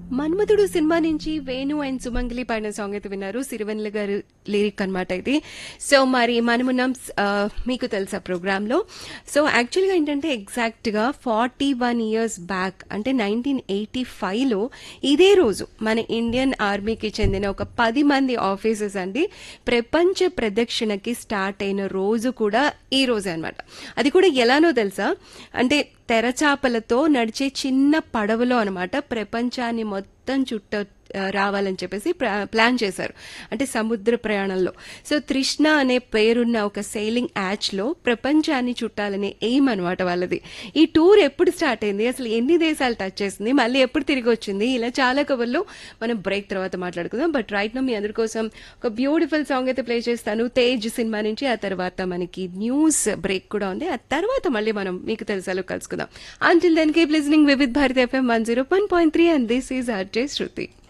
మన్మధుడు cinema నుంచి Venu and సుమంగలి పాడిన song అయితే విన్నారు సిరివెన్నెల గారు లిరిక్ అనమాట ఇది సో మరి మనమున్నాం ఆ, మీకు తెలుసా ప్రోగ్రామ్ లో సో యాక్చువల్గా ఏంటంటే ఎగ్జాక్ట్ గా ఫార్టీ వన్ ఇయర్స్ బ్యాక్ అంటే నైన్టీన్ ఎయిటీ ఫైవ్ లో ఇదే రోజు మన ఇండియన్ ఆర్మీకి చెందిన ఒక పది మంది ఆఫీసర్స్ అండి ప్రపంచ ప్రదక్షిణకి స్టార్ట్ అయిన రోజు కూడా ఈ రోజే అనమాట అది కూడా ఎలానో తెలుసా అంటే తెరచాపలతో నడిచే చిన్న పడవలో అనమాట ప్రపంచాన్ని మొత్తం చుట్ట ఆ, రావాలని చెప్పేసి ప్రా- ప్లాన్ చేశారు అంటే సముద్ర ప్రయాణంలో సో తృష్ణ అనే పేరున్న ఒక సెయిలింగ్ యాచ్ లో ప్రపంచాన్ని చుట్టాలనే ఎయిమ్ అనమాట వాళ్ళది ఈ టూర్ ఎప్పుడు స్టార్ట్ అయింది అసలు ఎన్ని దేశాలు టచ్ చేసింది మళ్ళీ ఎప్పుడు తిరిగి వచ్చింది ఇలా చాలా కవర్లు మనం బ్రేక్ తర్వాత మాట్లాడుకుందాం బట్ రైట్ నో మీ అందరి కోసం ఒక బ్యూటిఫుల్ సాంగ్ అయితే ప్లే చేస్తాను తేజ్ సినిమా నుంచి ఆ తర్వాత మనకి న్యూస్ బ్రేక్ కూడా ఉంది ఆ తర్వాత మళ్ళీ మనం మీకు తెలుసాలో కలుసుకుందాం until then keep listening Vividh Bharati FM one zero one point three and this is RJ Shruti